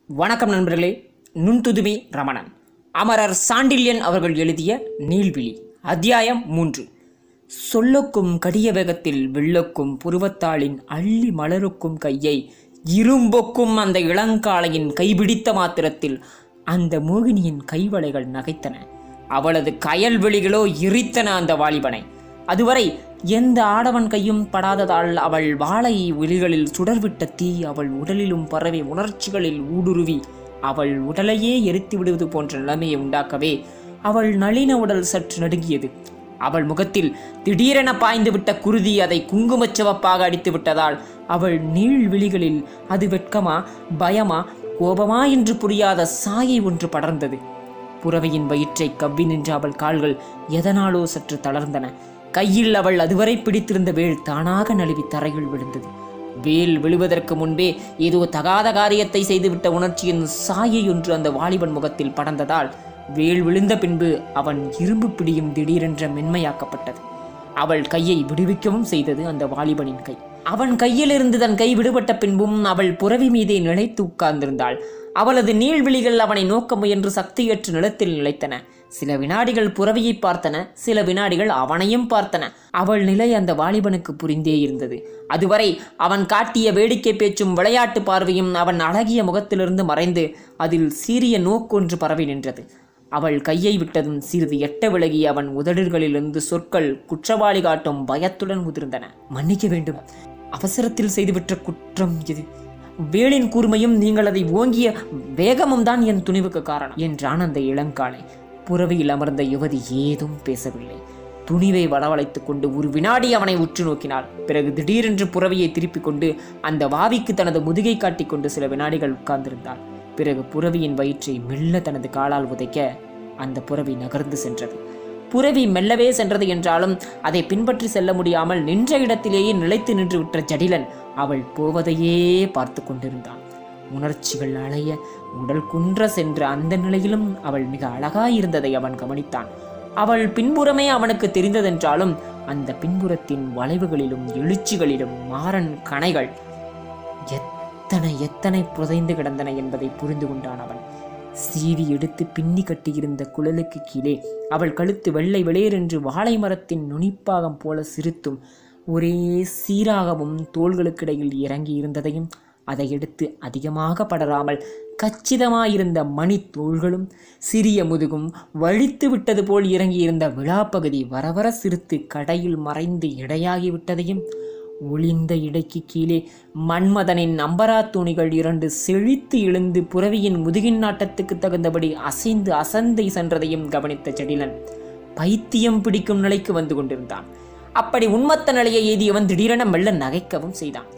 வணக்கம் நண்பர்களே நுண்துதுமி ரமணன் அமரர் சாண்டில்யன் அவர்கள் எழுதிய நீள்விழி அத்தியாயம் மூன்று சொல்லொக்கும் கடிய வேகத்தில் வெள்ளொக்கும் புருவத்தாளின் அள்ளி மலருக்கும் கையை இரும்பொக்கும் அந்த இளங்காளையின் கைபிடித்த மாத்திரத்தில் அந்த மோகினியின் கைவளைகள் நகைத்தன அவளது கயல்வெளிகளோ எரித்தன அந்த வாலிபனை அதுவரை எந்த ஆடவன் கையும் படாததால் அவள் வாளை விழிகளில் சுடர்விட்ட தீ அவள் உடலிலும் பரவி உணர்ச்சிகளில் ஊடுருவி அவள் உடலையே எரித்து விடுவது போன்ற நிலைமையை உண்டாக்கவே அவள் நளின உடல் சற்று நடுங்கியது அவள் முகத்தில் திடீரென பாய்ந்து விட்ட குருதி அதை குங்குமச் சிவப்பாக அடித்து விட்டதால் அவள் நீள் விழிகளில் அது வெட்கமா பயமா கோபமா என்று புரியாத சாயை ஒன்று படர்ந்தது புறவையின் வயிற்றை கவ்வி நின்ற அவள் கால்கள் எதனாலோ சற்று தளர்ந்தன கையில் அவள் அதுவரை பிடித்திருந்த வேல் தானாக நழுவி தரையில் விழுந்தது வேல் விழுவதற்கு முன்பே ஏதோ தகாத காரியத்தை செய்துவிட்ட உணர்ச்சியின் சாயை ஒன்று அந்த வாலிபன் முகத்தில் படர்ந்ததால் வேல் விழுந்த பின்பு அவன் இரும்பு பிடியும் திடீரென்ற மென்மையாக்கப்பட்டது அவள் கையை விடுவிக்கவும் செய்தது அந்த வாலிபனின் கை அவன் கையிலிருந்து தன் கை விடுபட்ட பின்பும் அவள் புறவி மீதே நிலைத்து உட்கார்ந்திருந்தாள் அவளது நீள்விழிகள் அவனை நோக்க முயன்று சக்தியற்று நிலத்தில் நிலைத்தன சில வினாடிகள் புறவியை பார்த்தன சில வினாடிகள் அவனையும் பார்த்தன அவள் நிலை அந்த வாலிபனுக்கு புரிந்தே இருந்தது அதுவரை அவன் காட்டிய வேடிக்கை பேச்சும் விளையாட்டு பார்வையும் அவன் அழகிய முகத்திலிருந்து மறைந்து அதில் சீரிய நோக்கொன்று பரவி நின்றது அவள் கையை விட்டதும் சிறிது எட்ட விலகி அவன் உதடுகளிலிருந்து சொற்கள் குற்றவாளி காட்டும் பயத்துடன் உதிர்ந்தன மன்னிக்க வேண்டும் அவசரத்தில் செய்துவிட்ட குற்றம் இது வேலின் கூர்மையும் நீங்கள் அதை ஓங்கிய வேகமும் தான் என் துணிவுக்கு காரணம் என்றான் அந்த இளங்காலை புறவியில் அமர்ந்த யுவதி ஏதும் பேசவில்லை துணிவை வளவழைத்துக் கொண்டு ஒரு வினாடி அவனை உற்று நோக்கினாள் பிறகு திடீரென்று புறவியை திருப்பிக் கொண்டு அந்த வாவிக்கு தனது முதுகை காட்டிக்கொண்டு சில வினாடிகள் உட்கார்ந்திருந்தாள் பிறகு புறவியின் வயிற்றை மெல்ல தனது காலால் உதைக்க அந்த புறவி நகர்ந்து சென்றது புறவி மெல்லவே சென்றது என்றாலும் அதை பின்பற்றி செல்ல முடியாமல் நின்ற இடத்திலேயே நிலைத்து நின்று விட்ட ஜடிலன் அவள் போவதையே பார்த்து கொண்டிருந்தான் உணர்ச்சிகள் அலைய உடல் குன்ற சென்ற அந்த நிலையிலும் அவள் மிக அழகாயிருந்ததை அவன் கவனித்தான் அவள் பின்புறமே அவனுக்கு தெரிந்ததென்றாலும் அந்த பின்புறத்தின் வளைவுகளிலும் எழுச்சிகளிலும் மாறன் கணைகள் எத்தனை எத்தனை புதைந்து கிடந்தன என்பதை புரிந்து கொண்டான் அவன் சீவி எடுத்து பின்னி கட்டியிருந்த குழலுக்கு கீழே அவள் கழுத்து வெள்ளை வெளியரென்று வாழை மரத்தின் நுனிப்பாகம் போல சிரித்தும் ஒரே சீராகவும் தோள்களுக்கிடையில் இறங்கி இருந்ததையும் அதை எடுத்து அதிகமாக படராமல் கச்சிதமாயிருந்த மணி தோள்களும் சிறிய முதுகும் வழித்து விட்டது போல் இறங்கியிருந்த விழாப்பகுதி வரவர சிரித்து கடையில் மறைந்து இடையாகி விட்டதையும் ஒளிந்த இடைக்கு கீழே மன்மதனின் நம்பரா துணிகள் இரண்டு செழித்து எழுந்து புறவியின் முதுகின் நாட்டத்துக்கு தகுந்தபடி அசைந்து அசந்தை சென்றதையும் கவனித்த செடிலன் பைத்தியம் பிடிக்கும் நிலைக்கு வந்து கொண்டிருந்தான் அப்படி உண்மத்த நிலையை எய்தியவன் திடீரென மெல்ல நகைக்கவும் செய்தான்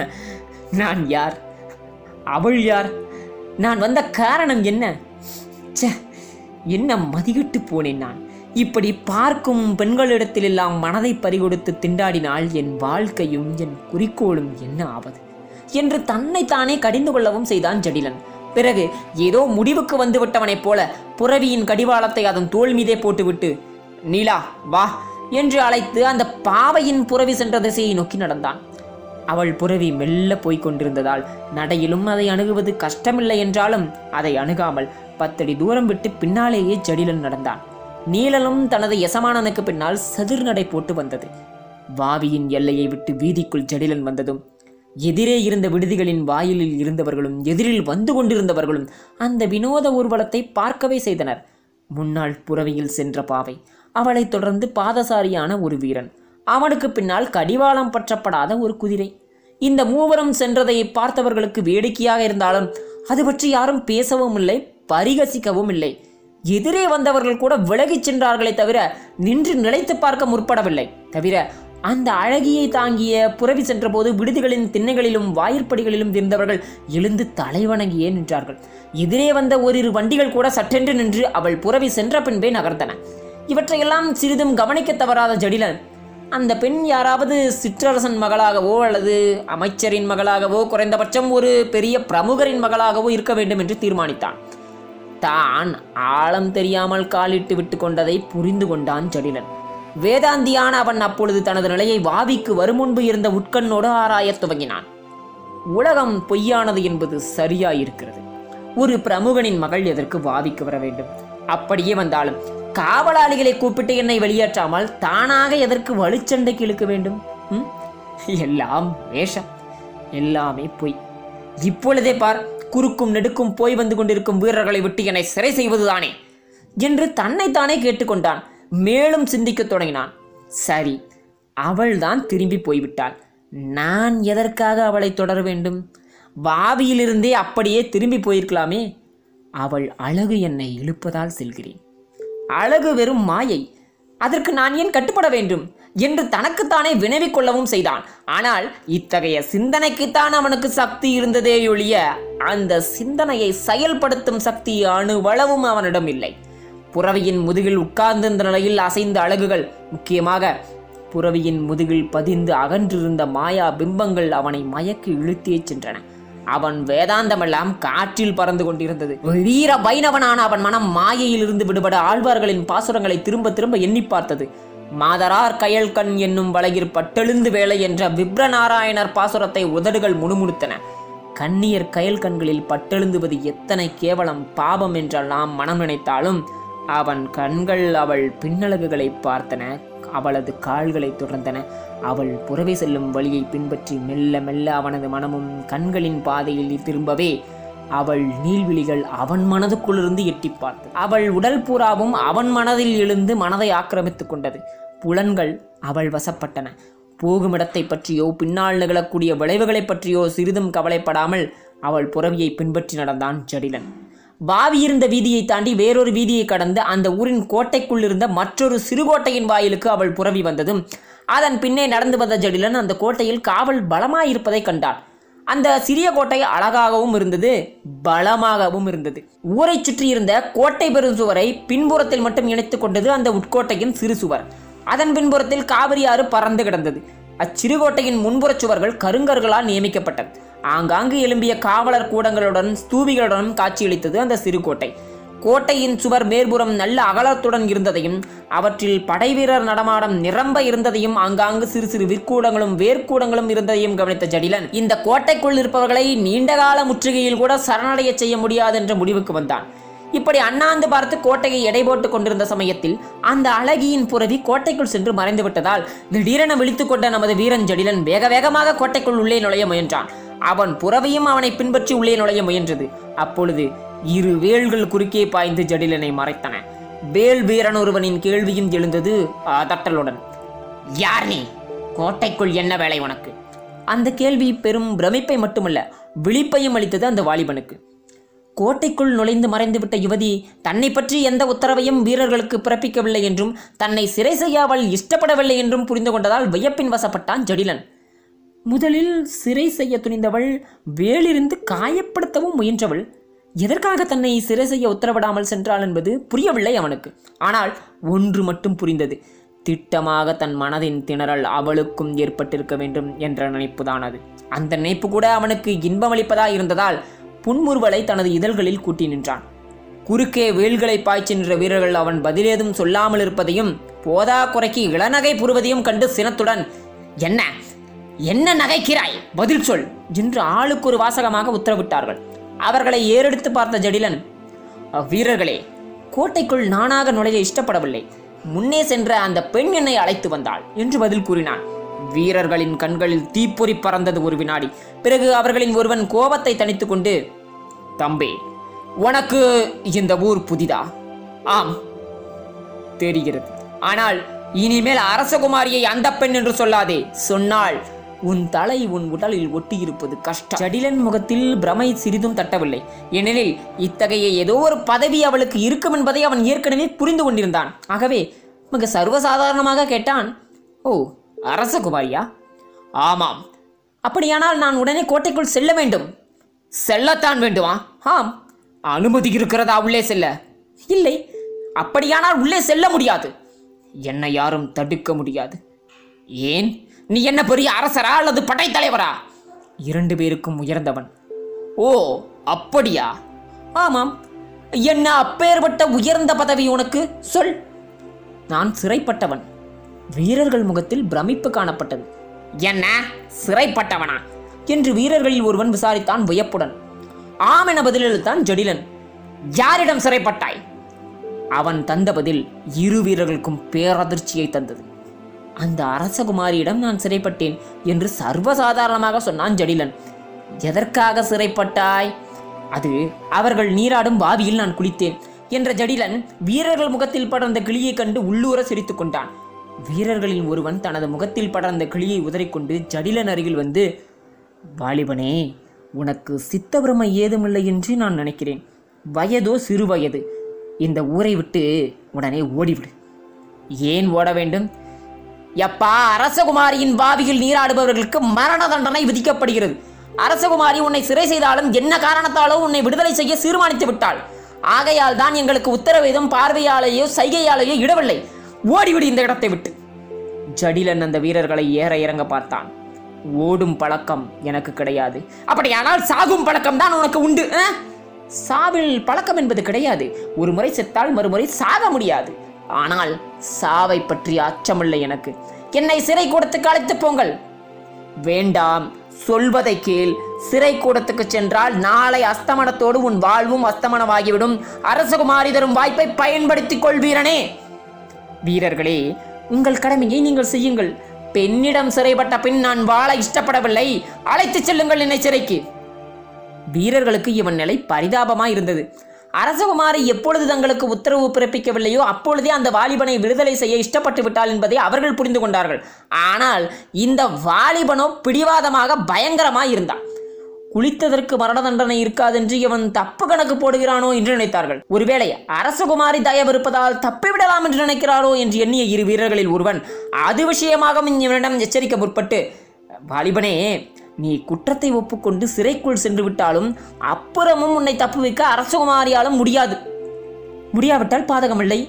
நான் யார் அவள் யார் நான் வந்த காரணம் என்ன ச்சே என்ன மதிகிட்டு போனேன் நான் இப்படி பார்க்கும் பெண்களிடத்திலெல்லாம் மனதை பறிகொடுத்து திண்டாடினால் என் வாழ்க்கையும் என் குறிக்கோளும் என்ன ஆவது என்று தன்னைத்தானே கடிந்து கொள்ளவும் செய்தான் ஜடிலன் பிறகு ஏதோ முடிவுக்கு வந்து விட்டவனைப் போல புறவியின் கடிவாளத்தை அதன் தோள் மீதே போட்டுவிட்டு நீலா வா என்று அழைத்து அந்த பாவையின் புறவி சென்ற திசையை நோக்கி நடந்தான் அவள் புறவி மெல்ல போய்க் கொண்டிருந்ததால் நடையிலும் அதை அணுகுவது கஷ்டமில்லை என்றாலும் அதை அணுகாமல் பத்தடி தூரம் விட்டு பின்னாலேயே ஜடிலன் நடந்தான் நீலனும் தனது எசமானனுக்கு பின்னால் சதிர் நடை போட்டு வந்தது வாவியின் எல்லையை விட்டு வீதிக்குள் ஜடிலன் வந்ததும் எதிரே இருந்த விடுதிகளின் வாயிலில் இருந்தவர்களும் எதிரில் வந்து கொண்டிருந்தவர்களும் அந்த வினோத ஊர்வலத்தை பார்க்கவே செய்தனர் முன்னாள் புறவியில் சென்ற பாவை அவளைத் தொடர்ந்து பாதசாரியான ஒரு வீரன் அவனுக்கு பின்னால் கடிவாளம் பற்றப்படாத ஒரு குதிரை இந்த மூவரும் சென்றதை பார்த்தவர்களுக்கு வேடிக்கையாக இருந்தாலும் அது பற்றி யாரும் பேசவும் இல்லை பரிகசிக்கவும் இல்லை எதிரே வந்தவர்கள் கூட விலகிச் சென்றார்களே தவிர நின்று நிலைத்து பார்க்க முற்படவில்லை தவிர அந்த அழகியை தாங்கிய புறவி சென்றபோது விடுதிகளின் திண்ணைகளிலும் வாயிற்படிகளிலும் இருந்தவர்கள் எழுந்து தலைவணங்கியே நின்றார்கள் எதிரே வந்த ஓரிரு வண்டிகள் கூட சட்டென்று நின்று அவள் புறவி சென்ற பின்பே நகர்ந்தன இவற்றையெல்லாம் சிறிதும் கவனிக்க தவறாத ஜடிலன் அந்த பெண் யாராவது சிற்றரசன் மகளாகவோ அல்லது அமைச்சரின் மகளாகவோ குறைந்தபட்சம் ஒரு பெரிய பிரமுகரின் மகளாகவோ இருக்க வேண்டும் என்று தீர்மானித்தான் தான் ஆழம் தெரியாமல் காலிட்டு விட்டு கொண்டதை புரிந்து கொண்டான் ஜடிலன் வேதாந்தியான அவன் அப்பொழுது தனது நிலையை வாவிக்கு வருமுன்பு இருந்த உட்கண்ணோடு ஆராயத் துவங்கினான் உலகம் பொய்யானது என்பது சரியாயிருக்கிறது ஒரு பிரமுகனின் மகள் எதற்கு வாதிக்கு வர வேண்டும் அப்படியே வந்தாலும் காவலாளிகளை கூப்பிட்டு என்னை வெளியேற்றாமல் தானாக எதற்கு வலுச்சண்டைக்கு இழுக்க வேண்டும் ம்? எல்லாம் வேஷம் எல்லாமே பொய் இப்பொழுதே பார் குறுக்கும் நெடுக்கும் போய் வந்து கொண்டிருக்கும் வீரர்களை விட்டு என்னை சிறை செய்வதுதானே என்று தன்னைத்தானே கேட்டுக்கொண்டான் மேலும் சிந்திக்கத் தொடங்கினான் சரி அவள்தான் திரும்பி போய்விட்டாள் நான் எதற்காக அவளை தொடர வேண்டும் வாவியிலிருந்தே அப்படியே திரும்பி போயிருக்கலாமே அவள் அழகு என்னை இழுப்பதால் செல்கிறேன் அழகு வெறும் மாயை அதற்கு நான் ஏன் கட்டுப்பட வேண்டும் என்று தனக்குத்தானே வினவிக் கொள்ளவும் செய்தான் ஆனால் இத்தகைய சிந்தனைக்குத்தான் அவனுக்கு சக்தி இருந்ததே ஒழிய அந்த சிந்தனையை செயல்படுத்தும் சக்தி அணுவளவும் அவனிடம் இல்லை புறவியின் முதுகில் உட்கார்ந்திருந்த நிலையில் அசைந்த அழகுகள் முக்கியமாக புறவியின் முதுகில் பதிந்து அகன்றிருந்த மாயா பிம்பங்கள் அவனை மயக்கி இழுத்தே சென்றன அவன் வேதாந்தமெல்லாம் காற்றில் பறந்து கொண்டிருந்தது வீர பைனவனான அவன் மனம் மாயையிலிருந்து விடுபட ஆழ்வார்களின் பாசுரங்களை திரும்ப திரும்ப எண்ணி பார்த்தது மாதரார் கயல் கண் என்னும் வளையிற் பட்டெழுந்து வேலை என்ற விப்ரநாராயணர் பாசுரத்தை உதடுகள் முணுமுணுத்தன கண்ணியர் கயல் கண்களில் பட்டெழுந்துவது எத்தனை கேவலம் பாவம் என்றெல்லாம் மனம் நினைத்தாலும் அவன் கண்கள் அவள் பின்னழகுகளை பார்த்தன அவளது கால்களை தொடர்ந்தன அவள் புறவே செல்லும் வழியை பின்பற்றி மெல்ல மெல்ல அவனது மனமும் கண்களின் பாதையில் திரும்பவே அவள் நீள்விழிகள் அவன் மனதுக்குள்ளிருந்து எட்டி பார்த்தது அவள் உடல் பூராவும் அவன் மனதில் எழுந்து மனதை ஆக்கிரமித்துக் கொண்டது புலன்கள் அவள் வசப்பட்டன போகும் இடத்தை பற்றியோ பின்னால் நிகழக்கூடிய விளைவுகளைப் பற்றியோ சிறிதும் கவலைப்படாமல் அவள் புறவியை பின்பற்றி நடந்தான் ஜடிலன் பாவி இருந்த வீதியை தாண்டி வேறொரு வீதியை கடந்து அந்த ஊரின் கோட்டைக்குள் இருந்த மற்றொரு சிறுகோட்டையின் வாயிலுக்கு அவள் புறவி வந்ததும் அதன் பின்னே நடந்து வந்த ஜடிலன் அந்த கோட்டையில் காவல் பலமாயிருப்பதை கண்டான் அந்த சிறிய கோட்டை அழகாகவும் இருந்தது பலமாகவும் இருந்தது ஊரைச் சுற்றி இருந்த கோட்டை பெரும் சுவரை பின்புறத்தில் மட்டும் இணைத்துக் கொண்டது அந்த உட்கோட்டையின் சிறு சுவர் அதன் பின்புறத்தில் காவிரி ஆறு பறந்து கிடந்தது அச்சிறுகோட்டையின் முன்புறச் சுவர்கள் கருங்கர்களால் நியமிக்கப்பட்டது ஆங்காங்கு எழும்பிய காவலர் கூடங்களுடன் ஸ்தூபிகளுடனும் காட்சியளித்தது அந்த சிறுகோட்டை கோட்டையின் சுவர் மேற்புறம் நல்ல அகலத்துடன் இருந்ததையும் அவற்றில் படைவீரர் நடமாடம் நிரம்ப இருந்ததையும் ஆங்காங்கு சிறு சிறு விற்கூடங்களும் வேர்க்கூடங்களும் இருந்ததையும் கவனித்த ஜடிலன் இந்த கோட்டைக்குள் இருப்பவர்களை நீண்டகால முற்றுகையில் கூட சரணடைய செய்ய முடியாது என்ற முடிவுக்கு வந்தான் இப்படி அண்ணாந்து பார்த்து கோட்டையை எடை போட்டுக் கொண்டிருந்த சமயத்தில் அந்த அழகியின் புறவி கோட்டைக்குள் சென்று மறைந்து விட்டதால் திடீரென விழித்துக் கொண்ட நமது வீரன் ஜடிலன் வேக வேகமாக கோட்டைக்குள் உள்ளே நுழைய முயன்றான் அவன் புறவியும் அவனை பின்பற்றி உள்ளே நுழைய முயன்றது அப்பொழுது இரு வேல்கள் குறுக்கே பாய்ந்து ஜடிலனை மறைத்தன வேல் வீரன் ஒருவனின் கேள்வியும் எழுந்தது அதட்டலுடன் யார் நீ கோட்டைக்குள் என்ன வேலை உனக்கு அந்த கேள்வி பெரும் பிரமிப்பை மட்டுமல்ல விழிப்பையும் அளித்தது அந்த வாலிபனுக்கு கோட்டைக்குள் நுழைந்து மறைந்துவிட்ட யுவதி தன்னை பற்றி எந்த உத்தரவையும் வீரர்களுக்கு பிறப்பிக்கவில்லை என்றும் தன்னை சிறை செய்ய அவள் இஷ்டப்படவில்லை என்றும் புரிந்து கொண்டதால் வியப்பின் வசப்பட்டான் ஜடிலன் முதலில் சிறை செய்ய துணிந்தவள் வேலிருந்து காயப்படுத்தவும் முயன்றவள் எதற்காக தன்னை சிறை செய்ய உத்தரவிடாமல் சென்றாள் என்பது புரியவில்லை அவனுக்கு ஆனால் ஒன்று மட்டும் புரிந்தது திட்டமாக தன் மனதின் திணறல் அவளுக்கும் ஏற்பட்டிருக்க வேண்டும் என்ற நினைப்புதான் அது அந்த நினைப்பு கூட அவனுக்கு இன்பமளிப்பதாய் இருந்ததால் புன்முறுவலை தனது இதழ்களில் கூட்டி நின்றான் குறுக்கே வேல்களை பாய்ச்சி நின்ற வீரர்கள் அவன் பதிலேதும் சொல்லாமல் இருப்பதையும் போதா குறைக்கு இளநகை புரிவதையும் கண்டு சினத்துடன் என்ன என்ன நகைக்கிறாய் பதில் சொல் என்று ஆளுக்கு ஒரு வாசகமாக உத்தரவிட்டார்கள் அவர்களை ஏறெடுத்து பார்த்த ஜடிலன் வீரர்களே கோட்டைக்குள் நானாக நுழைய இஷ்டப்படவில்லை முன்னே சென்ற அந்த பெண் என்னை அழைத்து வந்தாள் என்று பதில் கூறினான் வீரர்களின் கண்களில் தீப்பொறி பறந்தது ஒரு வினாடி பிறகு அவர்களின் ஒருவன் கோபத்தை தணித்துக் கொண்டு தம்பி உனக்கு இந்த ஊர் புதிதா ஆம் தெரிகிறது ஆனால் இனிமேல் அரசகுமாரியை அந்த பெண் என்று சொல்லாதே சொன்னால் உன் தலை உன் உடலில் ஒட்டியிருப்பது கஷ்டம் ஜடிலன் முகத்தில் பிரமை சிறிதும் தட்டவில்லை ஏனெனில் இத்தகைய ஏதோ ஒரு பதவி அவளுக்கு இருக்கும் என்பதை அவன் ஏற்கனவே புரிந்து கொண்டிருந்தான் ஆகவே மிக சர்வசாதாரணமாக கேட்டான் ஓ அரசகுமாரியா ஆமாம் அப்படியானால் நான் உடனே கோட்டைக்குள் செல்ல வேண்டும் செல்லத்தான் வேண்டுமா ஆம் அனுமதி இருக்கிறதா உள்ளே செல்ல இல்லை அப்படியானால் உள்ளே செல்ல முடியாது என்னை யாரும் தடுக்க முடியாது ஏன் நீ என்ன பெரிய அரசரா அல்லது படைத்தலைவரா இரண்டு பேருக்கும் உயர்ந்தவன் ஓ அப்படியா ஆமாம் என்ன அப்பேற்பட்ட உயர்ந்த பதவி உனக்கு சொல் நான் சிறைப்பட்டவன் வீரர்கள் முகத்தில் பிரமிப்பு காணப்பட்டது என்ன சிறைப்பட்டவனா என்று வீரர்களில் ஒருவன் விசாரித்தான் வியப்புடன் ஆம் என பதிலளித்தான் ஜடிலன் யாரிடம் சிறைப்பட்டாய் அவன் தந்த பதில் இரு வீரர்களுக்கும் பேரதிர்ச்சியை தந்தது அந்த அரசகுமாரியிடம் நான் சிறைப்பட்டேன் என்று சர்வசாதாரணமாக சொன்னான் ஜடிலன் எதற்காக சிறைப்பட்டாய் அது அவர்கள் நீராடும் பாவியில் நான் குளித்தேன் என்ற ஜடிலன் வீரர்கள் முகத்தில் படர்ந்த கிளியைக் கண்டு உள்ளூர சிரித்துக் கொண்டான் வீரர்களில் ஒருவன் தனது முகத்தில் படர்ந்த கிளியை உதறிக்கொண்டு ஜடிலன் அருகில் வந்து வாலிபனே உனக்கு சித்தபிரமை ஏதுமில்லை என்று நான் நினைக்கிறேன் வயதோ சிறு வயது இந்த ஊரை விட்டு உடனே ஓடிவிடு ஏன் ஓட வேண்டும் எப்பா அரசகுமாரியின் பாவியில் நீராடுபவர்களுக்கு மரண தண்டனை விதிக்கப்படுகிறது அரசகுமாரி உன்னை சிறை செய்தாலும் என்ன காரணத்தாலோ உன்னை விடுதலை செய்ய தீர்மானித்து விட்டாள் ஆகையால் தான் எங்களுக்கு உத்தரவேதம் பார்வையாலேயோ சைகையாலேயோ இடவில்லை ஓடிவிடு இந்த இடத்தை விட்டு ஜடிலன் அந்த வீரர்களை ஏற இறங்க பார்த்தான் ஓடும் பழக்கம் எனக்கு கிடையாது அப்படியானால் சாகும் பழக்கம் தான் உனக்கு உண்டு ஆ? சாவில் பழக்கம் என்பது கிடையாது ஒரு முறை செத்தால் மறுமுறை சாக முடியாது ஆனால் சாவை பற்றி அச்சமில்லை எனக்கு என்னை சிறை கூடத்துக்கு அழைத்து போங்கள் வேண்டாம் சொல்வதை கேள் சிறை கூடத்துக்கு சென்றால் நாளை அஸ்தமனத்தோடு உன் வாழ்வும் அஸ்தமனமாகிவிடும் அரசகுமாரி தரும் வாய்ப்பை பயன்படுத்திக் கொள்வீரனே வீரர்களே உங்கள் கடமையை நீங்கள் செய்யுங்கள் பெண்ணிடம் சிறைப்பட்ட பின் நான் வாழ இஷ்டப்படவில்லை அழைத்துச் செல்லுங்கள் என்னை சிறைக்கு வீரர்களுக்கு இவன் நிலை பரிதாபமாய் இருந்தது அரசகுமாரி எப்பொழுது தங்களுக்கு உத்தரவு பிறப்பிக்கவில்லையோ அப்பொழுதே அந்த வாலிபனை விடுதலை செய்ய இஷ்டப்பட்டு விட்டாள் என்பதை அவர்கள் புரிந்து கொண்டார்கள் ஆனால் இந்த வாலிபனோ பிடிவாதமாக பயங்கரமாய் இருந்தான் குளித்ததற்கு மரண தண்டனை இருக்காதென்று இவன் தப்பு கணக்கு போடுகிறானோ என்று நினைத்தார்கள் ஒருவேளை அரசகுமாரி தயவிருப்பதால் தப்பிவிடலாம் என்று நினைக்கிறாரோ என்று எண்ணிய இரு வீரர்களில் ஒருவன் அது விஷயமாகவும் இவனிடம் எச்சரிக்க முற்பட்டு வாலிபனே நீ குற்றத்தை ஒப்புக்கொண்டு சிறைக்குள் சென்று விட்டாலும் அப்புறமும் உன்னை தப்புவிக்க அரசகுமாரியாலும் முடியாது முடியாவிட்டால் பாதகமில்லை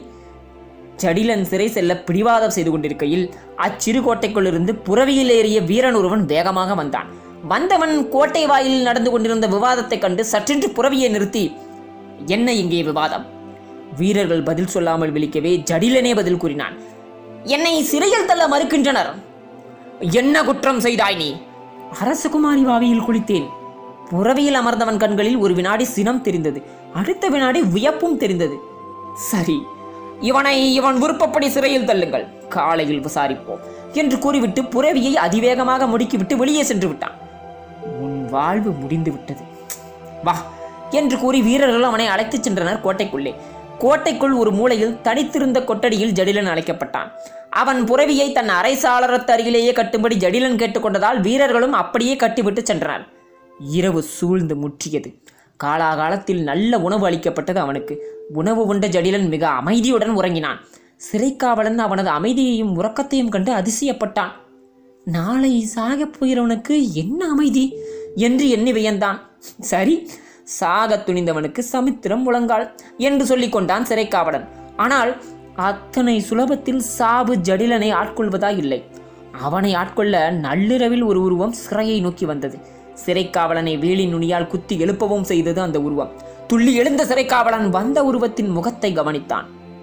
ஜடிலன் சிறை செல்ல பிடிவாதம் செய்து கொண்டிருக்கையில் அச்சிறு கோட்டைக்குள்ளிருந்து புறவியில் ஏறிய வீரன் ஒருவன் வேகமாக வந்தான் வந்தவன் கோட்டை வாயிலில் நடந்து கொண்டிருந்த விவாதத்தைக் கண்டு சற்றென்று புறவியை நிறுத்தி என்ன இங்கே விவாதம் வீரர்கள் பதில் சொல்லாமல் விழிக்கவே ஜடிலனே பதில் கூறினான் என்னை சிறையில் தள்ள மறுக்கின்றனர் என்ன குற்றம் செய்தாய் நீ அரசகுமாரி வாவியில் குளித்தேன் புறவியில் அமர்ந்தவன் கண்களில் ஒரு வினாடி சினம் தெரிந்தது அடுத்த வினாடி வியப்பும் தெரிந்தது சரி இவனை இவன் விருப்பப்படி சிறையில் தள்ளுங்கள் காலையில் விசாரிப்போம் என்று கூறிவிட்டு புறவியை அதிவேகமாக முடுக்கிவிட்டு வெளியே சென்று விட்டான் உன் வாழ்வு முடிந்து விட்டது வா என்று கூறி வீரர்கள் அவனை அழைத்துச் சென்றனர் கோட்டைக்குள்ளே கோட்டைக்குள் ஒரு மூலையில் தனித்திருந்த கொட்டடியில் ஜடிலன் அழைக்கப்பட்டான் அவன் புறவியை தன் அரை சாளரத்து அருகிலேயே கட்டும்படி ஜடிலன் கேட்டுக்கொண்டதால் வீரர்களும் அப்படியே கட்டிவிட்டு சென்றனர் இரவு சூழ்ந்து முற்றியது காலாகாலத்தில் நல்ல உணவு அளிக்கப்பட்டது அவனுக்கு உணவு உண்ட ஜடிலன் மிக அமைதியுடன் உறங்கினான் சிறைக்காவலன் அவனது அமைதியையும் உறக்கத்தையும் கண்டு அதிசயப்பட்டான் நாளை சாகப் போகிறவனுக்கு என்ன அமைதி என்று எண்ணி வியந்தான் சரி சாகத் துணிந்தவனுக்கு சமுத்திரம் முழங்கால் என்று சொல்லிக் கொண்டான் சிறைக்காவலன் ஆனால் அத்தனை சுலபத்தில் சாவு ஜடிலனை ஆட்கொள்வதா இல்லை அவனை ஆட்கொள்ள நள்ளிரவில் ஒரு உருவம் சிறையை நோக்கி வந்தது சிறைக்காவலனை வேலி நுனியால் குத்தி எழுப்பவும் செய்தது அந்த உருவம் துள்ளி எழுந்த சிறைக்காவலன் வந்த உருவத்தின் முகத்தை கவனித்தான்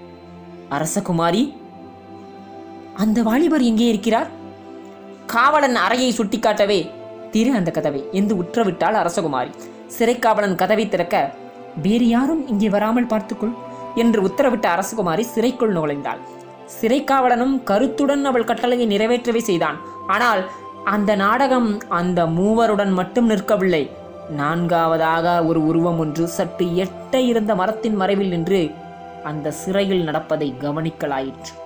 அரசகுமாரி அந்த வாலிபர் எங்கே இருக்கிறார் காவலன் அறையை சுட்டிக்காட்டவே திரு அந்த கதவை என்று உற்றவிட்டாள் அரசகுமாரி சிறைக்காவலன் கதவை திறக்க வேறு யாரும் இங்கே வராமல் பார்த்துக்கொள் என்று உத்தரவிட்ட அரசகுமாரி சிறைக்குள் நுழைந்தாள் சிறைக்காவலனும் கருத்துடன் அவள் கட்டளையை நிறைவேற்றவே செய்தான் ஆனால் அந்த நாடகம் அந்த மூவருடன் மட்டும் நிற்கவில்லை நான்காவதாக ஒரு உருவம் ஒன்று சற்று எட்ட இருந்த மரத்தின் மறைவில் நின்று அந்த சிறையில் நடப்பதை கவனிக்கலாயிற்று